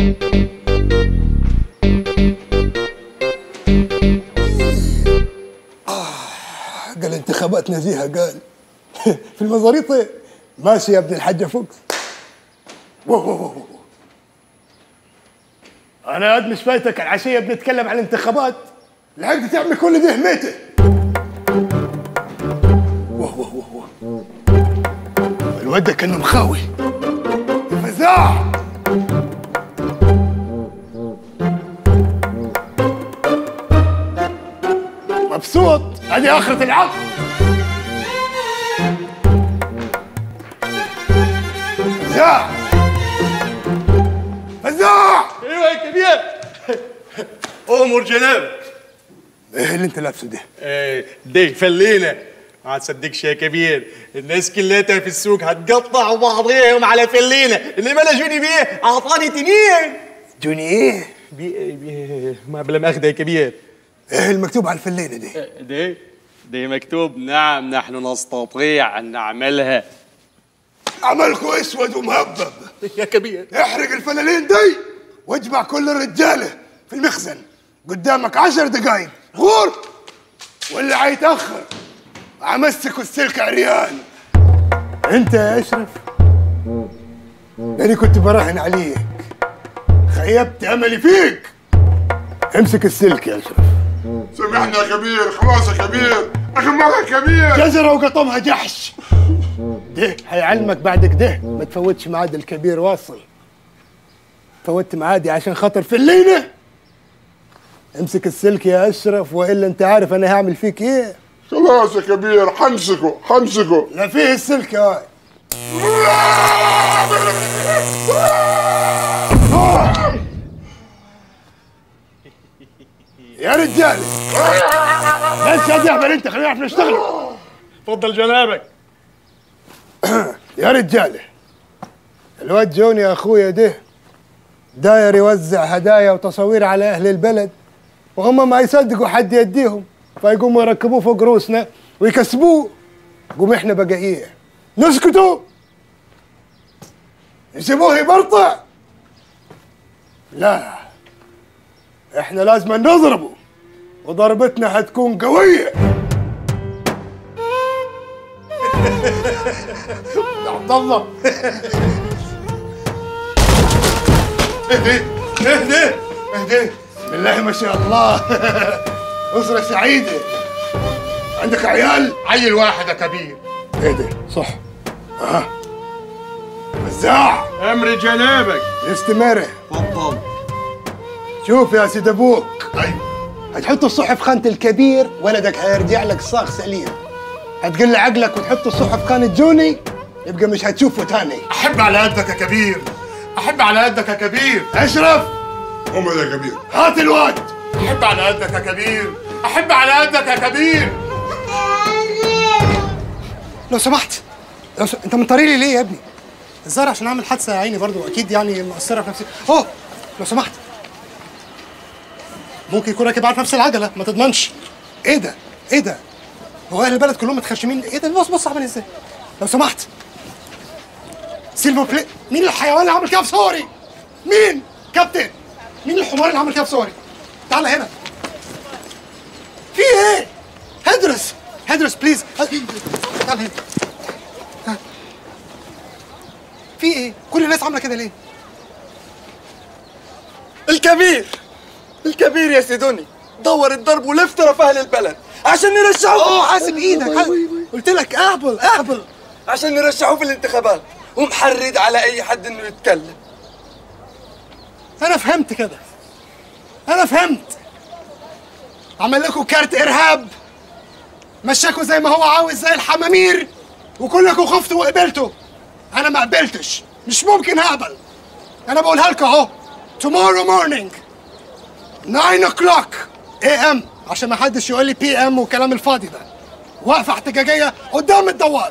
قال انتخابات نزيهة قال في المزاريطة ماشي يا ابن الحاجة فوكس وو وو وو وو. أنا قد مش فايتك العشية بنتكلم عن الانتخابات لحقت تعمل كل ده هميته وو وو وو وو. الواد ده كان مخاوي فزاع مبسوط هذه آخرة العقد فزاع فزاع ايوه يا كبير امر جنابك ايه اللي انت لابسه ده؟ ايه دي فلينا ما تصدقش يا كبير الناس كلها في السوق هتقطع بعضيهم على فلينا اللي بلا جوني بيه اعطاني تنين جوني ايه؟ بي بي ما بلا ماخذه يا كبير ايه المكتوب على الفلينة دي؟ دي دي مكتوب نعم نحن نستطيع ان نعملها عملكوا اسود ومهبب يا كبير احرق الفلالين دي واجمع كل الرجاله في المخزن قدامك عشر دقايق غور واللي حيتاخر امسكوا السلك عريان انت يا اشرف لاني كنت براهن عليك خيبت املي فيك امسك السلك يا اشرف سامحنا يا كبير خلاص يا كبير اخر مره يا كبير جزرة وقطمها جحش ده هيعلمك بعد كده ما تفوتش ميعاد الكبير واصل فوتت ميعادي عشان خاطر في الليلة امسك السلك يا اشرف والا انت عارف انا هعمل فيك ايه خلاص يا كبير حمسكه حمسكه لا فيه السلك هاي يا رجال بس يا زهبل انت خلينا نعرف نشتغل تفضل جنابك يا رجاله الواد جوني يا اخويا ده داير يوزع هدايا وتصاوير على اهل البلد وهم ما يصدقوا حد يديهم فيقوموا يركبوه فوق روسنا ويكسبوه قوم احنا بقى ايه نسكتوا يسيبوه يبرطع لا احنا لازم نضربه وضربتنا حتكون قويه عبد الله اهدي اهدي اهدي بسم الله ما شاء الله أسرة سعيدة عندك عيال؟ عيل واحد يا كبير اهدي صح اه وزاع امر جنابك الاستمارة تفضل شوف يا سيد ابوك ايوه هتحط الصحف خانة الكبير ولدك هيرجع لك صاغ سليم هتقل عقلك وتحط الصحف خانة جوني يبقى مش هتشوفه تاني احب على قدك يا كبير احب على قدك يا كبير اشرف هم يا كبير هات الواد احب على قدك يا كبير احب على قدك يا كبير لو سمحت لو س... انت منطري لي ليه يا ابني؟ الظاهر عشان اعمل حادثه يا عيني برضو اكيد يعني مؤثره في نفسي اوه لو سمحت ممكن يكون راكب على نفس العجله ما تضمنش ايه ده؟ ايه ده؟ هو اهل البلد كلهم متخشمين ايه ده بص بص عامل ازاي؟ لو سمحت سيلفر بلاي مين الحيوان اللي عمل كده في صوري؟ مين؟ كابتن مين الحمار اللي عمل كده في صوري؟ تعال هنا في ايه؟ هدرس هدرس بليز تعال هنا ها. في ايه؟ كل الناس عامله كده ليه؟ الكبير الكبير يا سيدوني دور الضرب ولف طرف اهل البلد عشان نرشحوه اوه حاسب ايدك حاسب. قلت لك اهبل اهبل عشان نرشحوه في الانتخابات ومحرض على اي حد انه يتكلم انا فهمت كده انا فهمت عمل لكم كارت ارهاب مشاكوا زي ما هو عاوز زي الحمامير وكلكم خفتوا وقبلتوا انا ما قبلتش مش ممكن هقبل انا بقولها لكم اهو tomorrow morning 9 o'clock am عشان ما حدش يقول لي بي ام والكلام الفاضي ده واقفه احتجاجيه قدام الدوار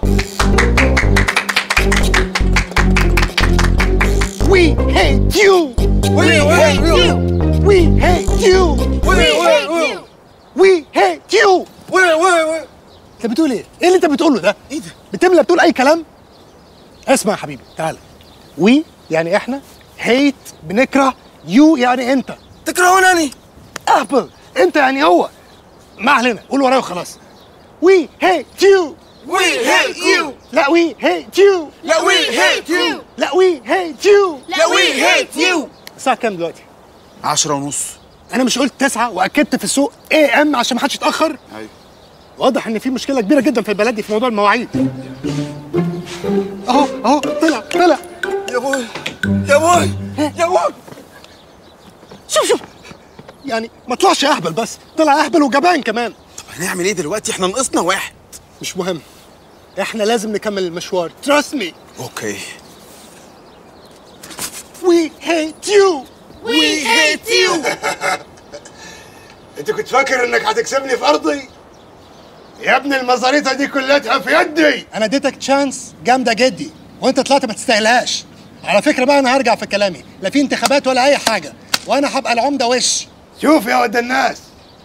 We hate you. We hate you. We hate you. We hate you. We hate you. وي وي وي انت بتقول ايه؟ ايه اللي انت بتقوله ده؟ ايه ده؟ بتملى بتقول اي كلام؟ اسمع يا حبيبي تعالى. وي يعني احنا هيت بنكره يو يعني انت تكرهونني اهبل انت يعني هو ما علينا قول ورايا وخلاص وي هيت يو We hate you. لا وي هيت يو لا we hate you. لا وي هيت يو لا we hate you. الساعة كام دلوقتي؟ عشرة ونص أنا مش قلت تسعة وأكدت في السوق اي ام عشان ما حدش يتأخر؟ أيوة. واضح إن في مشكلة كبيرة جدا في البلد دي في موضوع المواعيد. أهو أهو طلع طلع يا بوي يا بوي يا بوي شوف شوف يعني ما طلعش أهبل بس طلع أهبل وجبان كمان طب هنعمل ايه دلوقتي احنا ناقصنا واحد مش مهم احنا لازم نكمل المشوار trust me اوكي we hate you We hate you. انت كنت فاكر انك هتكسبني في ارضي يا ابني المزاريطه دي كلها في يدي انا اديتك تشانس جامده جدي وانت طلعت ما تستاهلهاش على فكره بقى انا هرجع في كلامي لا في انتخابات ولا اي حاجه وانا هبقى العمده وش شوف يا ود الناس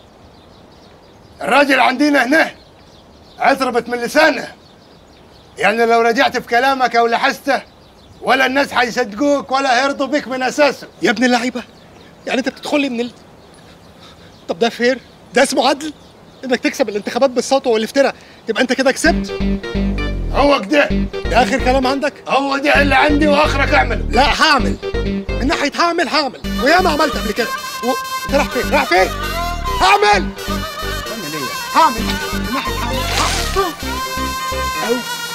الراجل عندنا هنا عطربت من لسانه يعني لو رجعت في كلامك او لحسته ولا الناس حيصدقوك ولا هيرضوا بك من اساسه يا ابن اللعيبه يعني انت بتدخل لي من ال... طب ده فير ده اسمه عدل انك تكسب الانتخابات بالسطو والافتراء يبقى انت كده كسبت هو كده ده اخر كلام عندك هو ده اللي عندي واخرك اعمله لا هعمل من ناحيه هعمل هعمل وياما عملت قبل كده و... انت رايح فين رايح فين هعمل اعمل ايه هعمل من ناحيه هعمل هعمل. أو.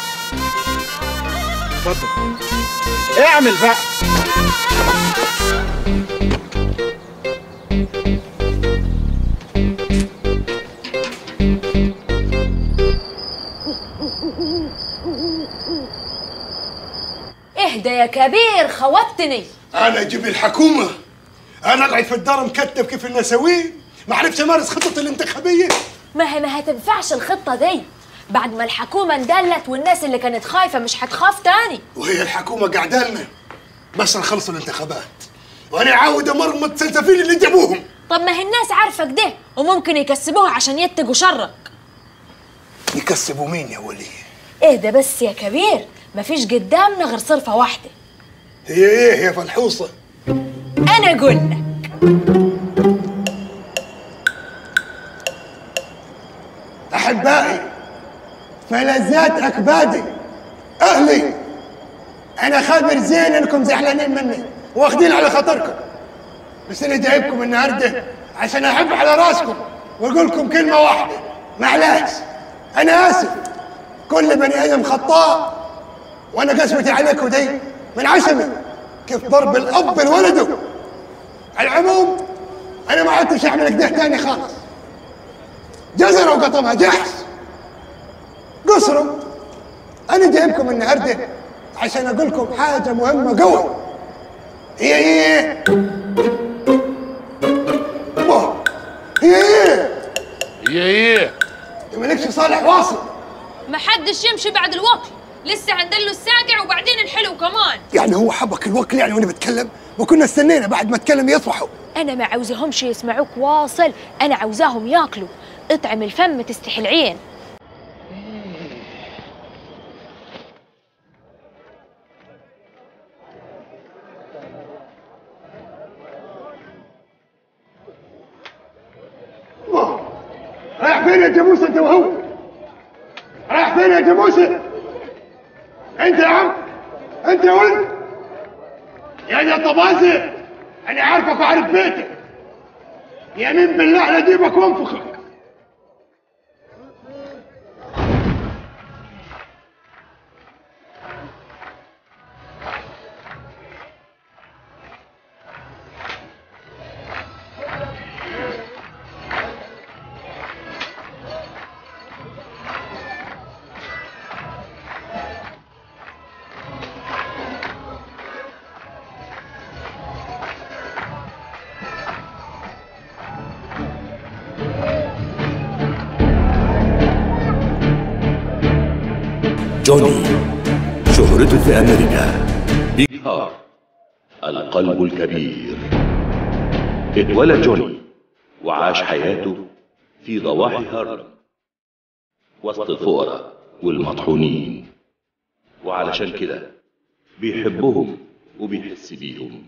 اتفضل اعمل بقى اهدى يا كبير خوتني انا اجيب الحكومه انا اقعد في الدار مكتب كيف النسوين ما عرفتش امارس خطتي الانتخابيه ما هي ما هتنفعش الخطة دي بعد ما الحكومة اندلت والناس اللي كانت خايفة مش هتخاف تاني وهي الحكومه قاعده لنا بس نخلص الانتخابات وانا عاود امرمط سلسفيل اللي جابوهم طب ما هي الناس عارفة كده وممكن يكسبوها عشان يتقوا شرك يكسبوا مين يا ولي اهدى بس يا كبير مفيش قدامنا غير صرفة واحدة هي ايه يا فلحوصه انا اقول لك احبائي فلذات اكبادي اهلي انا خابر زين انكم زعلانين مني واخدين على خاطركم بس انا جايبكم النهارده عشان احب على راسكم واقول لكم كلمه واحده معلش انا اسف كل بني ادم خطاء وانا قسوتي عليكم دي من عشمي كيف ضرب الاب لولده على العموم انا ما عدتش اعمل كده تاني خالص جزرة وقطمها جحس قصروا انا جايبكم النهارده عشان اقول لكم حاجه مهمه قوي هي هي أوه. هي هي هي ايه مالكش صالح واصل ما حدش يمشي بعد الوكل لسه عندله الساقع وبعدين الحلو كمان يعني هو حبك الوكل يعني وانا بتكلم وكنا استنينا بعد ما اتكلم يصبحوا انا ما عاوزاهمش يسمعوك واصل انا عاوزاهم ياكلوا اطعم الفم تستحي العين رايح فين يا جاموسه انت وهو رايح فين يا جاموسه انت يا عم انت يا ولد يا يا طبازه انا عارفك وعارف بيتك يمين بالله لا اجيبك وانفخك جوني شهرته في أمريكا بيج هارت القلب الكبير اتولد جوني وعاش حياته في ضواحي هارلم وسط الفقراء والمطحونين وعلشان كده بيحبهم وبيحس بيهم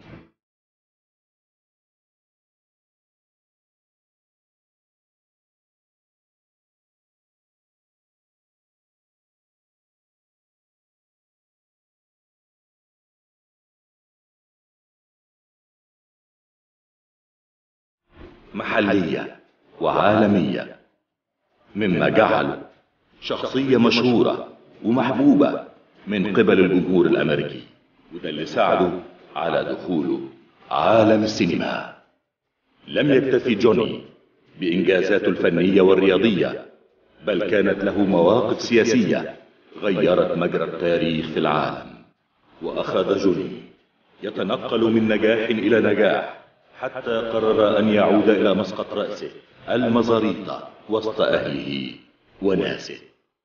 محلية وعالمية مما جعله شخصية مشهورة ومحبوبة من قبل الجمهور الأمريكي وده اللي ساعده على دخوله عالم السينما لم يكتفي جوني بإنجازاته الفنية والرياضية بل كانت له مواقف سياسية غيرت مجرى التاريخ في العالم وأخذ جوني يتنقل من نجاح إلى نجاح حتى قرر أن يعود إلى مسقط رأسه المزاريطة وسط أهله وناسه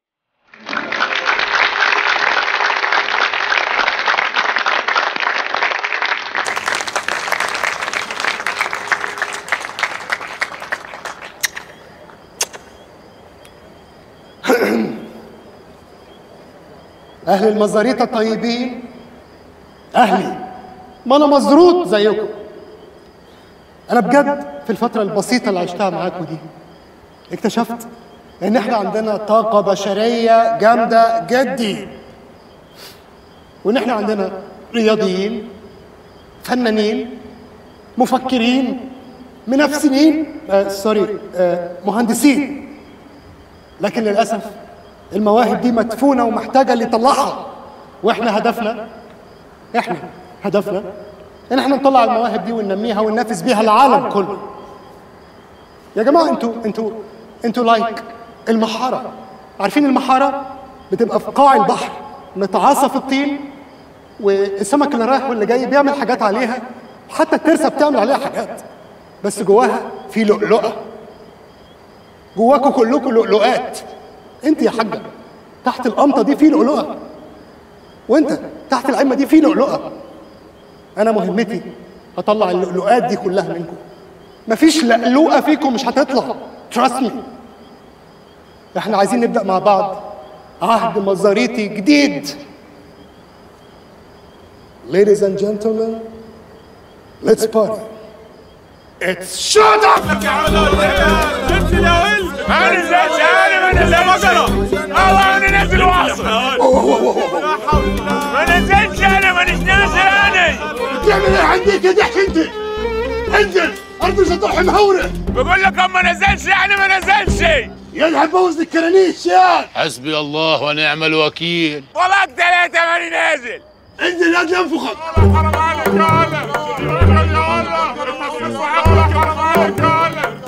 أهل المزاريطة الطيبين أهلي ما أنا مزروط زيكم أنا بجد في الفترة البسيطة اللي عشتها معاكم دي اكتشفت إن إحنا عندنا طاقة بشرية جامدة جدي وإن إحنا عندنا رياضيين فنانين مفكرين منافسين آه سوري آه مهندسين لكن للأسف المواهب دي مدفونة ومحتاجة اللي يطلعها واحنا هدفنا احنا هدفنا ان احنا نطلع المواهب دي وننميها وننافس بيها العالم كله يا جماعة انتوا انتوا انتوا لايك المحارة عارفين المحارة بتبقى في قاع البحر متعاصة في الطين والسمك اللي رايح واللي جاي بيعمل حاجات عليها حتى الترسة بتعمل عليها حاجات بس جواها في لؤلؤة جواكوا كلكم لؤلؤات انت يا حاجه تحت القمطه دي في لؤلؤه وانت تحت العمه دي في لؤلؤه انا مهمتي اطلع اللؤلؤات دي كلها منكم مفيش لؤلؤه فيكم مش هتطلع trust me احنا عايزين نبدا مع بعض عهد مزاريطي جديد Ladies and gentlemen, let's party. It's shut up! ما نزلش انا ما نزل بقرة الله انا نازل واصل ما نزلش انا مانيش نازل انا تعمل ايه عندك يا ضحك انت؟ انزل ارض سطح مهوره بقول لك ما نزلش يعني ما نزلش يا هتبوظ لي الكرانيش يا حسبي الله ونعم الوكيل والله ثلاثة ماني نازل انزل لا تنفخك حرام عليك يا ولد حرام عليك يا ولد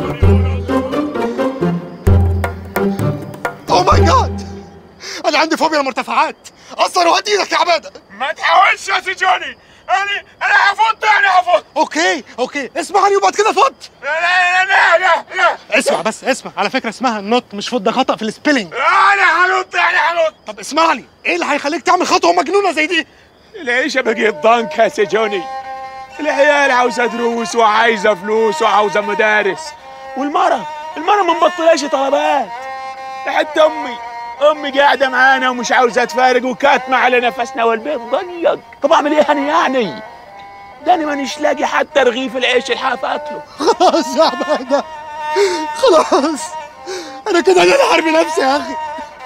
اوه ماي جاد انا عندي فوبيا المرتفعات اثر وهات ايدك يا عباده ما تحاولش يا سي جوني انا انا هفوت يعني هفوت اوكي اوكي اسمعني وبعد كده فوت لا لا لا لا لا اسمع بس اسمع على فكره اسمها النط مش فوت ده خطا في السبيلنج انا هنط يعني هنط طب اسمعني ايه اللي هيخليك تعمل خطوه مجنونه زي دي ليش ابقي الضنك يا سي جوني العيال عاوزه دروس وعايزه فلوس وعاوزه مدارس والمرة المرة ما مبطلاش طلبات حتى امي امي قاعده معانا ومش عاوزه تفارق وكاتمه على نفسنا والبيت ضيق طب اعمل ايه انا يعني ده انا مانيش لاقي حتى رغيف العيش الحاف اكله خلاص يا عباده خلاص انا كده انا حرب نفسي يا اخي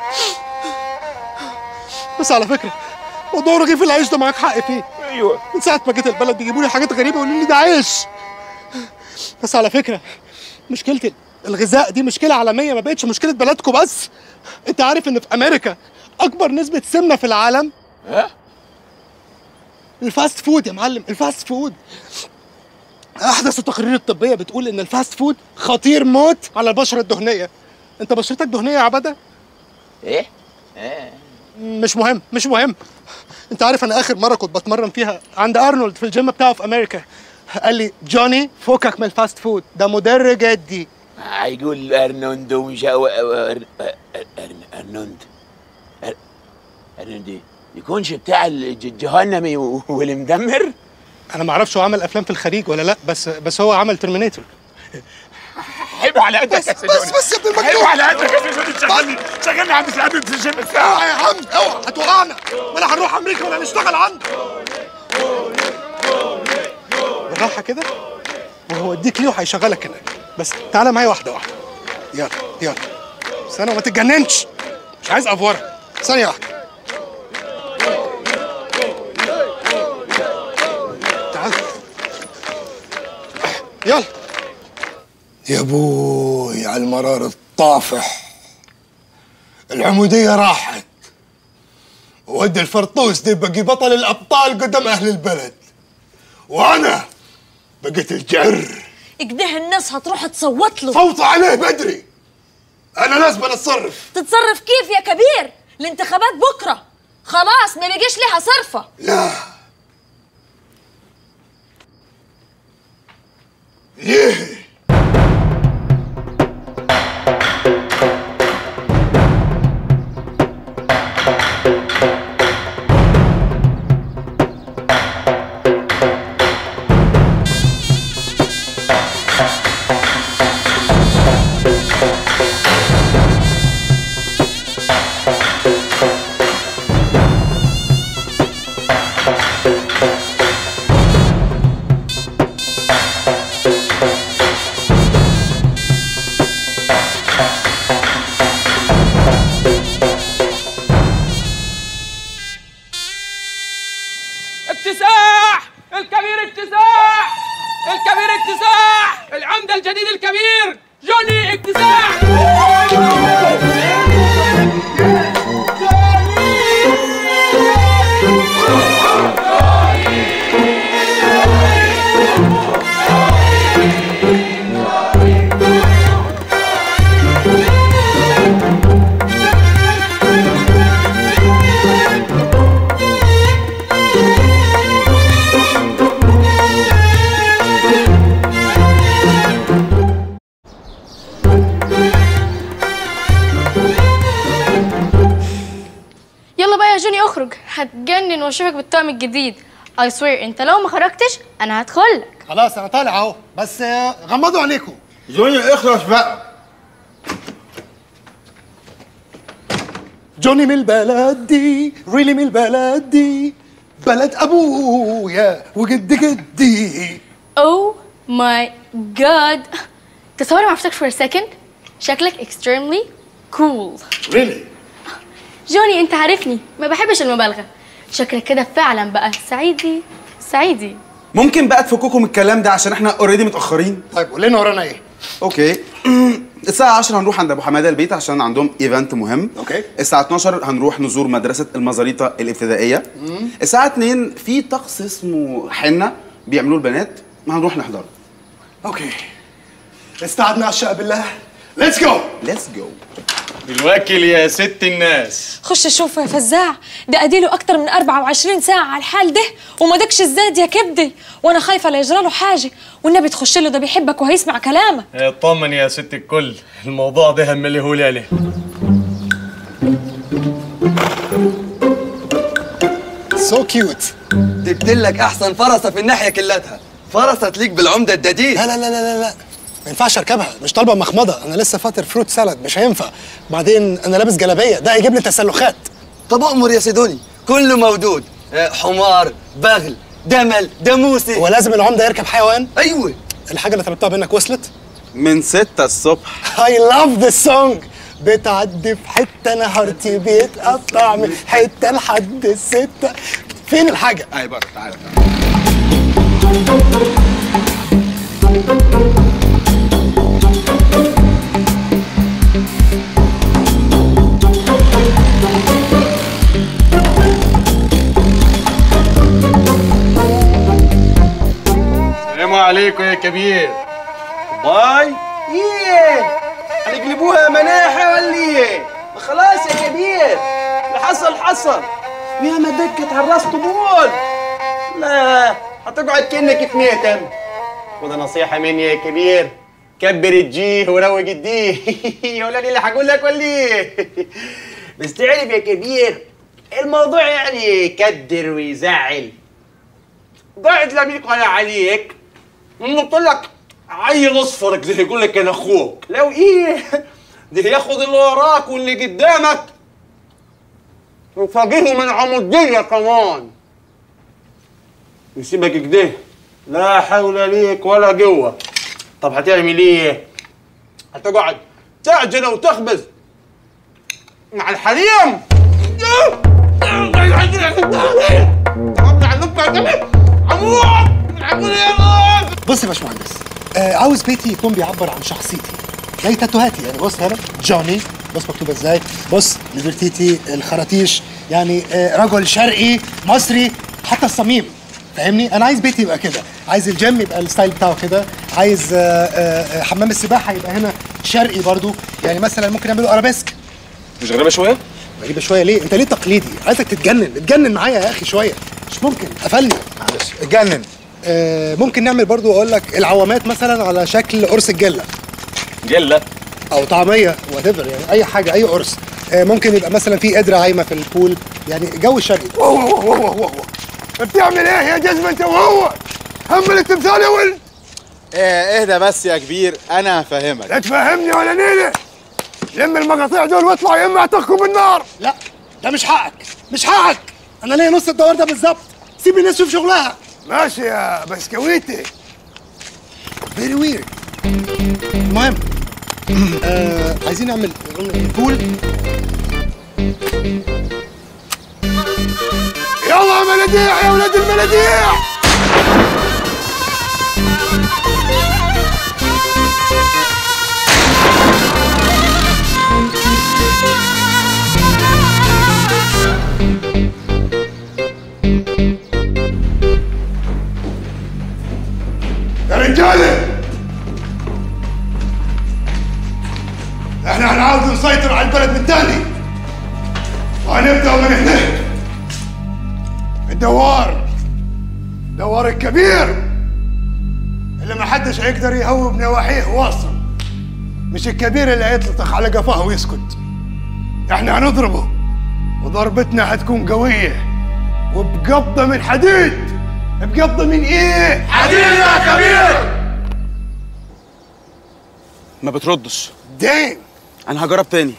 بس على فكره موضوع رغيف العيش ده معاك حق فيه ايوه من ساعه ما جيت البلد بيجيبوا لي حاجات غريبه يقولوا لي ده عيش بس على فكره مشكله الغذاء دي مشكله عالميه ما بقتش مشكله بلدكم بس انت عارف ان في امريكا اكبر نسبه سمنه في العالم ها الفاست فود يا معلم الفاست فود احدث التقارير الطبيه بتقول ان الفاست فود خطير موت على البشره الدهنيه انت بشرتك دهنيه يا عبده ايه مش مهم مش مهم انت عارف انا اخر مره كنت بتمرن فيها عند ارنولد في الجيم بتاعه في امريكا قال لي جوني فكك من الفاست فود ده مدر جدي هيقول ارنوند ومش ارنوند ارنوند يكونش بتاع الجهنمي والمدمر انا ما اعرفش هو عمل افلام في الخليج ولا لا بس بس هو عمل ترمينيتور حلو على قدك بس يا بس سيدوني بس يا ابن حلو المجنون على قدك يا سيدوني شغلني شغلني عند سعادة في الجيم بتاعك اوعى يا عم اوعى هتوقعنا ولا هنروح امريكا ولا هنشتغل عنده بالراحه كده وهو اديك ليه وهيشغلك هناك بس تعالى معايا واحده واحده يلا يلا استنى وما تتجننش مش عايز افوره ثانيه واحده تعال يلا يا بوي على المرار الطافح العمودية راحت ودي الفرطوس دي بقي بطل الأبطال قدام أهل البلد وأنا بقيت الجر كده الناس هتروح تصوت له صوتوا عليه بدري أنا لازم أتصرف تتصرف كيف يا كبير الانتخابات بكره خلاص ما بيجيش ليها صرفه لا ليه اكتساح الكبير اكتساح الكبير اكتساح العمدة الجديد الكبير جوني اكتساح يلا بقى يا جوني اخرج هتجنن واشوفك بالطقم الجديد اي سوير انت لو ما خرجتش انا هدخلك خلاص انا طالع اهو بس آه، غمضوا عينيكم جوني اخلص بقى جوني من البلد دي ريلي من البلد دي بلد ابويا وجد جدي او ماي جاد تصور ما عرفتكش فور سكند شكلك extremely cool ريلي جوني انت عارفني ما بحبش المبالغه شكلك كده فعلا بقى سعيدي سعيدي ممكن بقى تفككم الكلام ده عشان احنا اوريدي متاخرين طيب قول لنا ورانا ايه اوكي الساعة 10 هنروح عند ابو حماده البيت عشان عندهم ايفنت مهم اوكي الساعة 12 هنروح نزور مدرسة المزاريطة الابتدائية الساعة 2 في طقس اسمه حنة بيعملوه البنات هنروح نحضره اوكي استعدنا على الشقة بالله ليتس جو ليتس جو الوكيل يا ست الناس خش شوف يا فزاع ده اديله اكتر من 24 ساعه على الحال ده وما دكش الزاد يا كبدي وانا خايفه لا يجرى له حاجه والنبي تخش له ده بيحبك وهيسمع كلامك اطمن يا ست الكل الموضوع ده هم اللي هو ليلة سو كيوت جبت لك احسن فرسة في الناحية كلتها فرسة تليق بالعمدة الجديد لا لا لا لا لا لا ما ينفعش اركبها مش طالبه مخمضه انا لسه فاطر فروت سالاد مش هينفع بعدين انا لابس جلابيه ده هيجيب لي تسلخات طب امر يا سيدوني كله موجود آه، حمار بغل دمل داموسي ولازم العمده يركب حيوان ايوه الحاجه اللي طلبتها منك وصلت من ستة الصبح I love this song بتعدي في حته نهارتي بيتقطع من حته لحد السته فين الحاجه؟ اي بره تعالى السلام عليكم يا كبير باي ايه هنقلبوها مناحة ولا ايه ما خلاص يا كبير اللي حصل حصل يا ما دكت على الراس طبول لا هتقعد كأنك في ميتم وده نصيحة مني يا كبير كبر الجيه وروج الديه ولا دي اللي هقول لك ولا ايه بس تعرف يا كبير الموضوع يعني يكدر ويزعل قاعد لميك ولا عليك نط لك عيل اصفر كده يقول لك انا اخوك لو ايه ده ياخد اللي وراك واللي قدامك وفاجئه من عمودية كمان يسيبك كده لا حول ليك ولا قوة طب هتعمل ايه؟ هتقعد تعجن وتخبز مع الحريم بص يا باشمهندس آه عاوز بيتي يكون بيعبر عن شخصيتي زي تاتوهاتي يعني بص هنا جوني بص مكتوبه ازاي بص نفرتيتي الخراطيش يعني آه رجل شرقي مصري حتى الصميم فاهمني انا عايز بيتي يبقى كده عايز الجيم يبقى الستايل بتاعه كده عايز آه آه آه، حمام السباحه يبقى هنا شرقي برضو يعني مثلا ممكن نعمله ارابيسك مش غريبه شويه غريبه شويه ليه انت ليه تقليدي عايزك تتجنن اتجنن معايا يا اخي شويه مش ممكن قفلني معلش اتجنن آه ممكن نعمل برضو اقول لك العوامات مثلا على شكل قرص الجله جله او طعميه وات يعني اي حاجه اي قرص آه ممكن يبقى مثلا في قدره عايمه في البول يعني جو الشرقي بتعمل ايه يا جزمه انت وهو؟ همل التمثال يا ولد ايه اهدى بس يا كبير انا هفهمك لا تفهمني ولا نيلة لم المقاطيع دول واطلع يا اما اعتقكم بالنار لا ده مش حقك مش حقك انا ليا نص الدوار ده بالظبط سيب الناس تشوف شغلها ماشي يا بسكويتي فيري ويرد المهم آه عايزين نعمل بول يلا يا مناديع يا ولاد المناديع يا رجاله احنا هنعاود نسيطر على البلد من تاني وهنبدا من هنا الدوار دوار الكبير اللي ما حدش هيقدر يهوب نواحيه واصل مش الكبير اللي هيطلق على قفاه ويسكت احنا هنضربه وضربتنا هتكون قوية وبقبضة من حديد بقبضة من ايه؟ حديد يا كبير ما بتردش دين انا هجرب تاني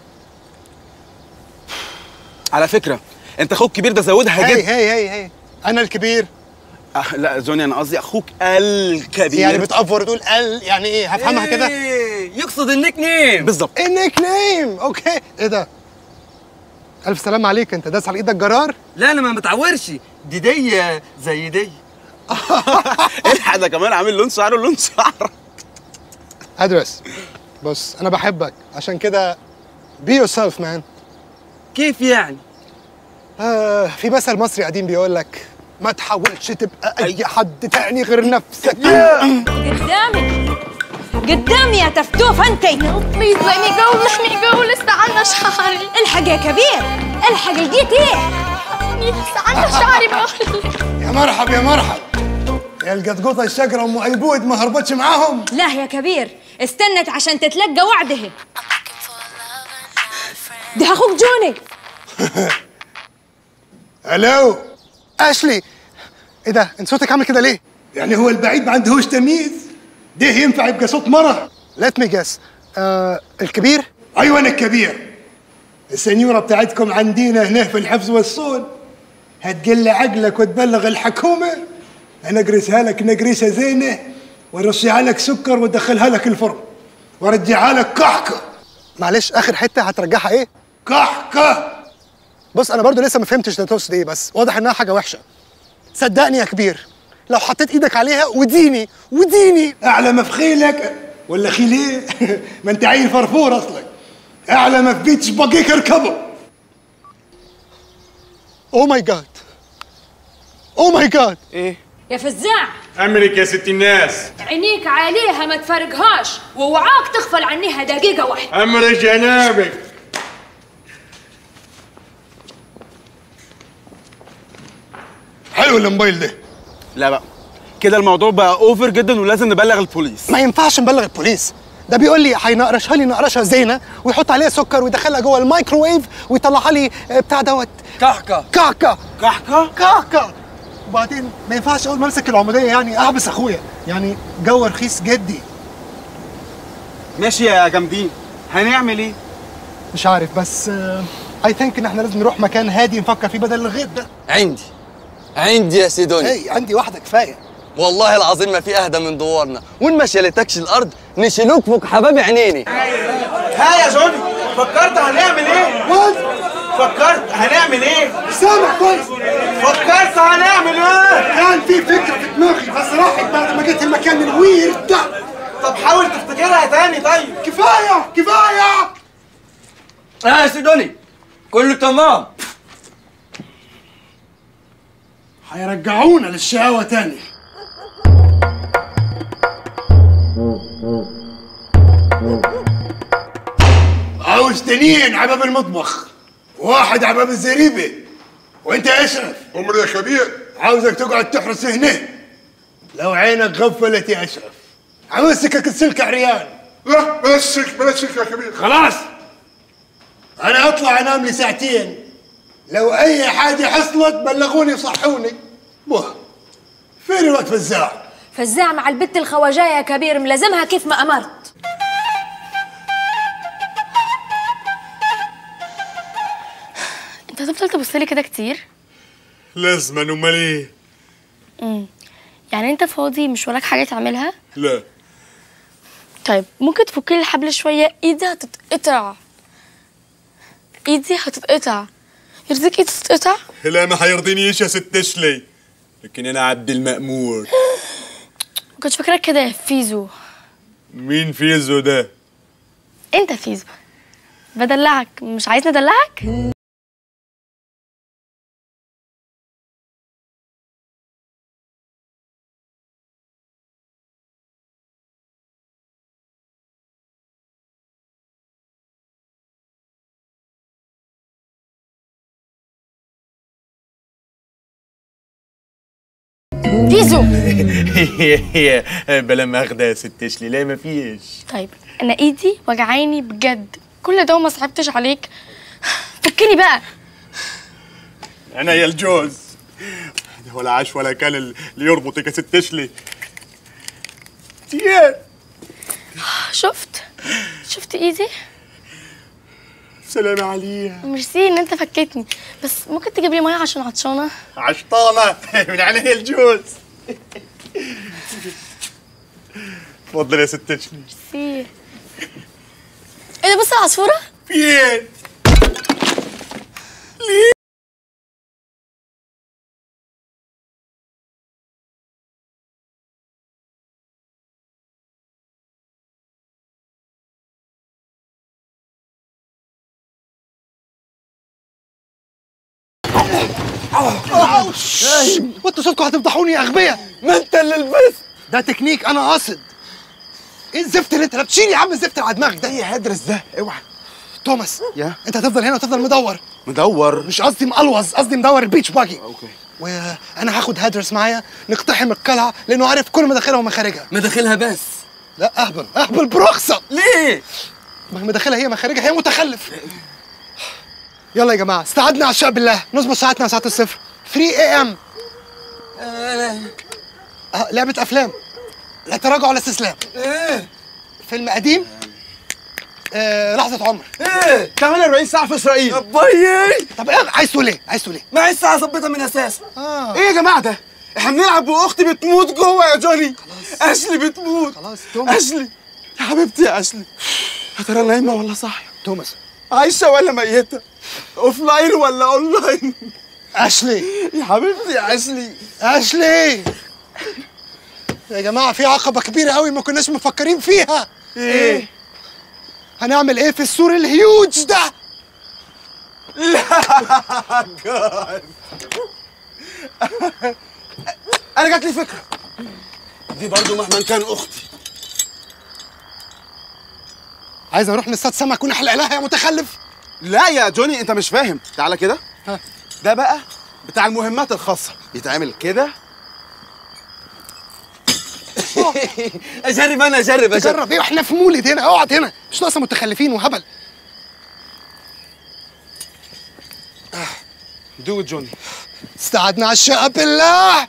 على فكره انت اخوك كبير ده زودها هي جدا هي هي هي انا الكبير آه لا زوني انا قصدي اخوك الكبير يعني بتأفور تقول ال يعني ايه هفهمها كده يقصد النيك نيم بالظبط النيك نيم اوكي ايه ده الف سلام عليك انت داس على ايدك جرار لا انا ما بتعورش دي دي زي دي الحق ده كمان عامل لون شعره لون شعر ادرس بص انا بحبك عشان كده بي يور سيلف مان كيف يعني آه في مثل مصري قديم بيقول لك ما تحاولش تبقى اي حد تاني غير نفسك قدامي قدامي يا تفتوف انت بليز let me go let me go لسه عنا شعري الحق يا كبير الحق لقيت ايه لسه عنا شعري بقول يا مرحب يا مرحب يا القطقوطة الشقرة ام عيبود ما هربتش معاهم لا يا كبير استنت عشان تتلقى وعده ده اخوك جوني الو اشلي ايه ده انت صوتك عامل كده ليه يعني هو البعيد ما عندهوش تمييز ده ينفع يبقى صوت مرة ليت مي جس آه الكبير ايوه انا الكبير السنيورة بتاعتكم عندنا هنا في الحفظ والصون هتقل عقلك وتبلغ الحكومة انا اقرسها لك نقريسة زينة وارصيها لك سكر وادخلها لك الفرن وارجعها لك كحكة معلش اخر حته هترجعها ايه كحكة بص انا برضو لسه ما فهمتش ده تقصد ايه بس واضح انها حاجه وحشه صدقني يا كبير لو حطيت ايدك عليها وديني وديني اعلى ما في خيلك ولا خيل ايه ما انت عيل فرفور اصلك اعلى ما في بيتش بقيك اركبه او ماي جاد او ماي جاد ايه يا فزاع امرك يا ست الناس عينيك عليها ما تفرقهاش ووعاك تغفل عنها دقيقة واحدة امر جنابك حلو الموبايل ده لا بقى كده الموضوع بقى اوفر جدا ولازم نبلغ البوليس ما ينفعش نبلغ البوليس ده بيقول لي هينقرشها لي نقرشه زينه ويحط عليها سكر ويدخلها جوه الميكروويف ويطلعها لي آه، بتاع دوت كحكه كعكه كحكه كعكه وبعدين ما ينفعش اول ما امسك العموديه يعني احبس اخويا يعني جو رخيص جدي ماشي يا جامدين هنعمل ايه مش عارف بس اي ثينك ان احنا لازم نروح مكان هادي نفكر فيه بدل الغيط ده عندي عندي يا سيدوني اي عندي واحده كفايه والله العظيم ما في اهدى من دورنا وان ما شالتكش الارض نشيلوك فوق حباب عينيني ها يا جوني فكرت هنعمل ايه؟ فكرت هنعمل ايه؟ سامع كويس فكرت هنعمل ايه؟ كان في فكره في دماغي بس راحت بعد ما جيت المكان الويرد ده طب حاول تفتكرها تاني طيب كفايه كفايه اه يا سيدوني كله تمام هيرجعونا للشقاوه تاني عاوز تنين عباب المطبخ واحد عباب الزريبه وانت يا اشرف عمر يا كبير عاوزك تقعد تحرس هنا لو عينك غفلت يا اشرف همسكك السلك عريان لا بلاش سلك بلاش سلك يا كبير خلاص انا اطلع انام لي ساعتين لو اي حاجه حصلت بلغوني صحوني بوه فين الوقت فزاع فزاع مع البت الخواجايه يا كبير ملازمها كيف ما امرت انت هتفضل تبص لي كده كتير لازما امال ايه امم يعني انت فاضي مش وراك حاجه تعملها لا طيب ممكن تفك لي الحبل شويه ايدي هتتقطع ايدي هتتقطع يرضيك ايدي تتقطع لا ما هيرضينيش يا ست اشلي لكن انا عبد المأمور ما كنتش فاكرك كده يا فيزو مين فيزو ده انت فيزو بدلعك مش عايزني ادلعك فيزو بلا ماخدة يا ست اشلي لا ما فيش طيب انا ايدي وجعاني بجد كل ده وما صعبتش عليك فكني بقى انا يا الجوز ده ولا عاش ولا كان اللي يربطك يا ست اشلي تيان شفت شفت ايدي سلام عليها ميرسي ان انت فكتني بس ممكن تجيب لي ميه عشان عطشانه عشطانة من عينيا الجوز اتفضل يا ست اشلي ميرسي ايه ده بص على العصفوره فين وانتوا صوتكم هتفضحوني يا اغبياء ما انت اللي لبست ده تكنيك انا قاصد ايه الزفت اللي انت لابسين يا عم الزفت اللي على دماغك ده ايه هدرس ده اوعى توماس يا انت هتفضل هنا وتفضل مدور مدور مش قصدي مقلوظ قصدي مدور البيتش باجي اوكي وانا هاخد هادرس معايا نقتحم القلعه لانه عارف كل مداخلها ومخارجها مداخلها بس لا اهبل اهبل برخصه ليه ما هي مداخلها هي مخارجها هي متخلف يلا يا جماعه استعدنا على الشعب بالله نظبط ساعتنا على ساعه الصفر 3 اي ام آه لعبه افلام لا تراجع ولا استسلام ايه فيلم قديم آه لحظه عمر ايه 48 ساعه في اسرائيل باي طب ايه عايز تقول ايه عايز تقول ايه ما عايز ساعه ظبطها من اساس اه ايه يا جماعه ده احنا بنلعب واختي بتموت جوه يا جوني اشلي بتموت خلاص توماس اشلي يا حبيبتي يا اشلي يا ترى نايمه ولا صاحيه توماس عايشه ولا ميته اوف لاين ولا اون لاين اشلي يا حبيبتي يا اشلي اشلي يا جماعه في عقبه كبيره قوي ما كناش مفكرين فيها ايه هنعمل ايه في السور الهيوج ده جاد انا جات لي فكره دي برضو مهما كان اختي عايز اروح نصطاد سمك ونحلق لها يا متخلف لا يا جوني انت مش فاهم تعالى كده ها. ده بقى بتاع المهمات الخاصه يتعمل كده اجرب انا اجرب اجرب جرب ايه واحنا في مولد هنا اقعد هنا مش ناقصه متخلفين وهبل دو جوني استعدنا على الشقه بالله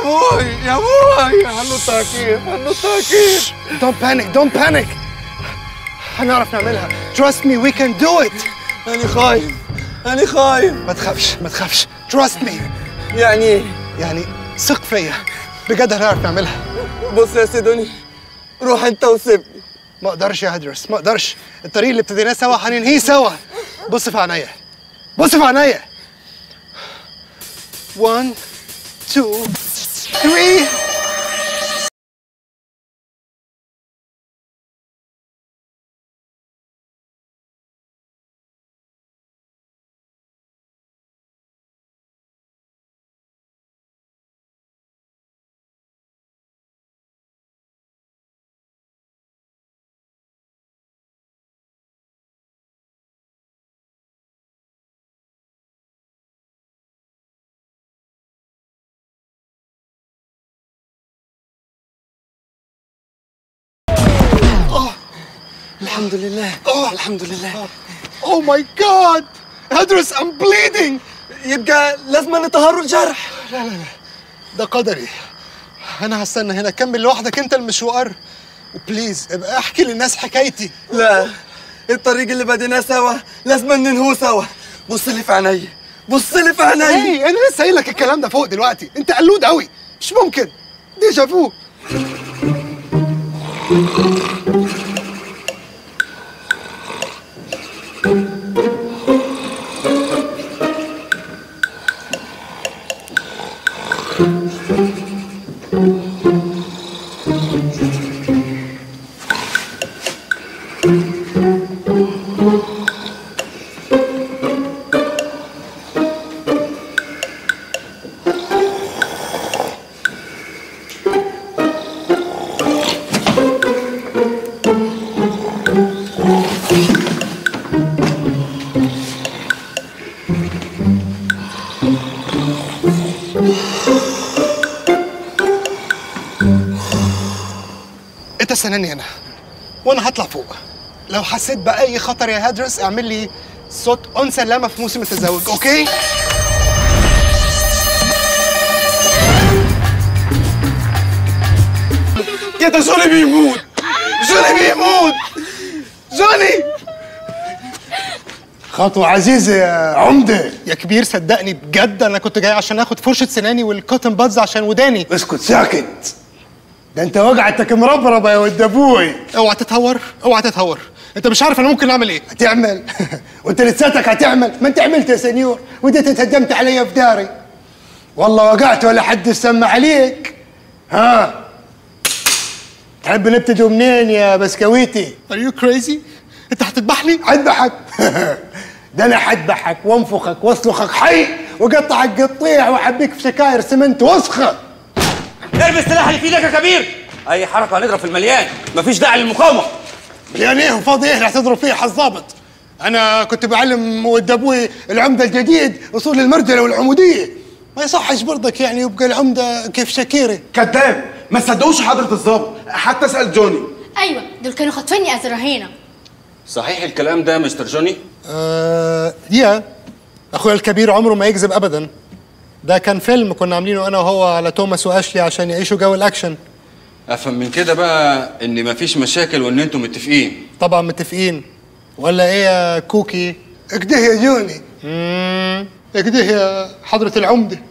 ابوي يا ابوي هنطها كيف هنطها كيف Don't panic don't panic هنعرف نعملها Trust me we can do it أنا خايف أنا خايف ما تخافش ما تخافش Trust me يعني ايه؟ يعني ثق فيا بجد هنعرف نعملها بص يا سيدوني روح انت وسيبني ما اقدرش يا هدرس ما اقدرش الطريق اللي ابتديناه سوا هننهيه سوا بص في عينيا بص في عينيا 1 2 3 الحمد لله الحمد لله Oh my god هدرس I'm bleeding يبقى لازم نطهروا الجرح لا لا لا ده قدري انا هستنى هنا كمل لوحدك انت المشوار وبليز ابقى احكي للناس حكايتي لا الطريق اللي بديناه سوا لازم ننهوه سوا بص لي في عيني بص لي في عيني اي انا لسه قايل لك الكلام ده فوق دلوقتي انت قلود قوي مش ممكن ديجا فو انت استناني هنا وانا هطلع فوق لو حسيت باي خطر يا هدرس اعمل لي صوت انثى لامه في موسم التزاوج اوكي كده جوني بيموت جوني بيموت جوني خطوة عزيزة يا عمدة يا كبير صدقني بجد انا كنت جاي عشان اخد فرشه سناني والكوتن بادز عشان وداني اسكت ساكت ده انت وقعتك مربربة يا ود ابوي اوعى تتهور اوعى تتهور انت مش عارف انا ممكن اعمل ايه هتعمل وانت لساتك هتعمل ما انت عملت يا سنيور وانت تتهجمت علي في داري والله وقعت ولا حد سمع عليك ها تحب نبتدوا منين يا بسكويتي Are you crazy؟ انت هتذبحني؟ هذبحك ده انا حذبحك وانفخك واصلخك حي وقطعك قطيع واحبيك في شكاير سمنت وسخه ارمي السلاح اللي في ايدك يا كبير اي حركه هنضرب في المليان مفيش داعي للمقاومه يعني ايه وفاضي ايه اللي هتضرب فيه حظابط انا كنت بعلم ود ابوي العمده الجديد اصول المرجله والعموديه ما يصحش برضك يعني يبقى العمده كيف شاكيري كذاب ما تصدقوش حضرة الظابط حتى اسأل جوني ايوه دول كانوا خاطفيني از رهينه صحيح الكلام ده يا مستر جوني آه يا اخويا الكبير عمره ما يكذب ابدا ده كان فيلم كنا عاملينه انا وهو على توماس واشلي عشان يعيشوا جو الاكشن افهم من كده بقى ان مفيش مشاكل وان انتم متفقين طبعا متفقين ولا ايه يا كوكي اكده يا جوني امم اكده يا حضره العمده